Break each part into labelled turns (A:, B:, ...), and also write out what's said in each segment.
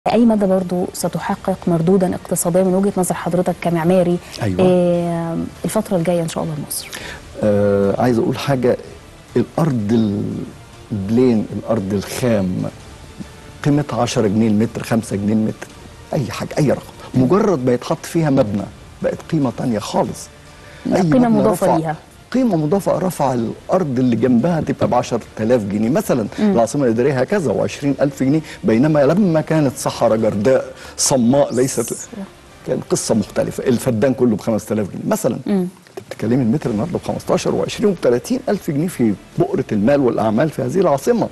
A: أي مدى برضو ستحقق مردودا اقتصاديا من وجهة نظر حضرتك كمعماري
B: أيوة.
A: آه، الفترة الجاية إن شاء الله لمصر
B: آه عايز اقول حاجه الارض البلين الارض الخام قيمتها 10 جنيه المتر 5 جنيه المتر اي حاجه اي رقم مجرد ما يتحط فيها مبنى بقت قيمه تانية خالص أي
A: قيمة
B: مبنى
A: مضافة
B: رفع-
A: ليها.
B: قيمه مضافه رفع الارض اللي جنبها تبقى ب 10000 جنيه مثلا العاصمه الاداريه هكذا و20000 جنيه بينما لما كانت صحراء جرداء صماء ليست كان قصه مختلفه الفدان كله ب 5000 جنيه مثلا انت بتتكلمي المتر النهارده ب 15 و20 و30 الف جنيه في بؤره المال والاعمال في هذه العاصمه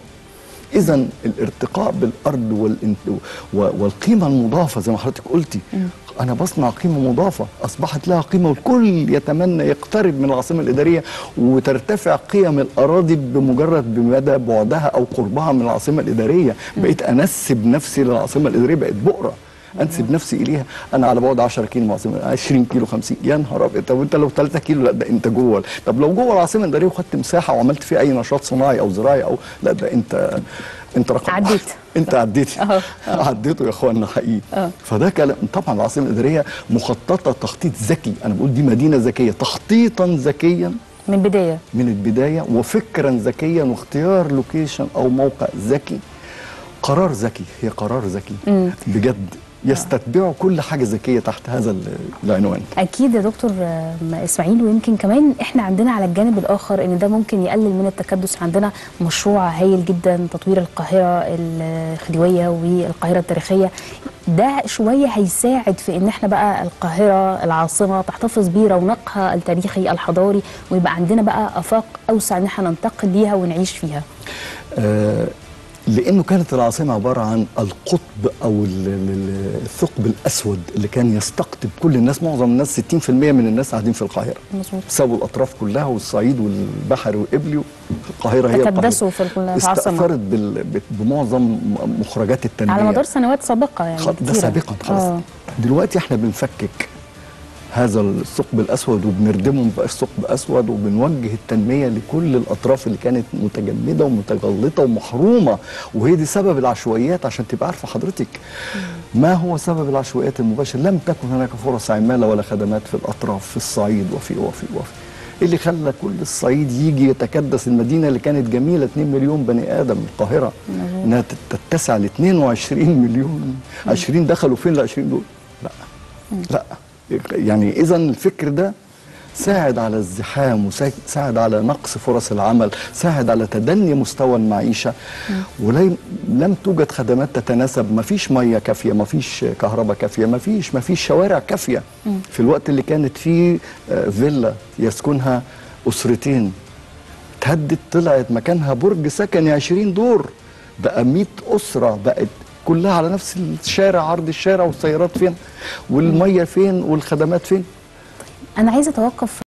B: اذا الارتقاء بالارض والانت... و- والقيمه المضافه زي ما حضرتك قلتي انا بصنع قيمه مضافه اصبحت لها قيمه والكل يتمنى يقترب من العاصمه الاداريه وترتفع قيم الاراضي بمجرد بمدى بعدها او قربها من العاصمه الاداريه بقيت انسب نفسي للعاصمه الاداريه بقت بؤره انسب نفسي اليها انا على بعد 10 كيلو من العاصمه 20 كيلو 50 يا نهار ابيض طب انت لو 3 كيلو لا ده انت جوه طب لو جوه العاصمه الاداريه وخدت مساحه وعملت فيها اي نشاط صناعي او زراعي او لا ده انت انت رقم
A: عديت.
B: واحد. انت عديت
A: اه،
B: عديته يا اخوانا حقيقي
A: اه.
B: فده كلام طبعا العاصمه الاداريه مخططه تخطيط ذكي انا بقول دي مدينه ذكيه تخطيطا ذكيا
A: من بداية
B: من البدايه وفكرا ذكيا واختيار لوكيشن او موقع ذكي قرار ذكي هي قرار ذكي بجد يستتبعوا كل حاجه ذكيه تحت هذا ال- العنوان
A: أكيد يا دكتور آم، إسماعيل ويمكن كمان إحنا عندنا على الجانب الآخر إن ده ممكن يقلل من التكدس عندنا مشروع هايل جدا تطوير القاهرة الخديوية والقاهرة التاريخية ده شوية هيساعد في إن إحنا بقى القاهرة العاصمة تحتفظ برونقها التاريخي الحضاري ويبقى عندنا بقى آفاق أوسع إن إحنا ننتقل ليها ونعيش فيها
B: آه، لانه كانت العاصمه عباره عن القطب او ال- ال- الثقب الاسود اللي كان يستقطب كل الناس معظم الناس 60% من الناس قاعدين في القاهره
A: مظبوط
B: سابوا الاطراف كلها والصعيد والبحر والقبلي القاهره هي
A: تكدسوا
B: القاهرة.
A: في العاصمة.
B: استأثرت بال- ب- بمعظم مخرجات التنميه
A: على مدار سنوات سابقة يعني
B: خ- ده
A: كتيرة.
B: سابقا خلاص
A: آه.
B: دلوقتي احنا بنفكك هذا الثقب الاسود وبنردمه مبقاش ثقب اسود وبنوجه التنميه لكل الاطراف اللي كانت متجمده ومتجلطه ومحرومه وهي دي سبب العشوائيات عشان تبقى عارفه حضرتك ما هو سبب العشوائيات المباشره لم تكن هناك فرص عماله ولا خدمات في الاطراف في الصعيد وفي وفي وفي إيه اللي خلى كل الصعيد يجي يتكدس المدينه اللي كانت جميله 2 مليون بني ادم القاهره انها تتسع ل 22 مليون 20 دخلوا فين ال 20 دول؟ لا لا يعني اذا الفكر ده ساعد على الزحام وساعد على نقص فرص العمل ساعد على تدني مستوى المعيشة ولم لم توجد خدمات تتناسب ما فيش مية كافية ما فيش كهرباء كافية ما فيش ما فيش شوارع كافية في الوقت اللي كانت فيه آه، فيلا يسكنها أسرتين اتهدت طلعت مكانها برج سكني 20 دور بقى 100 أسرة بقت كلها على نفس الشارع عرض الشارع والسيارات فين والمية فين والخدمات فين
A: أنا عايزة أتوقف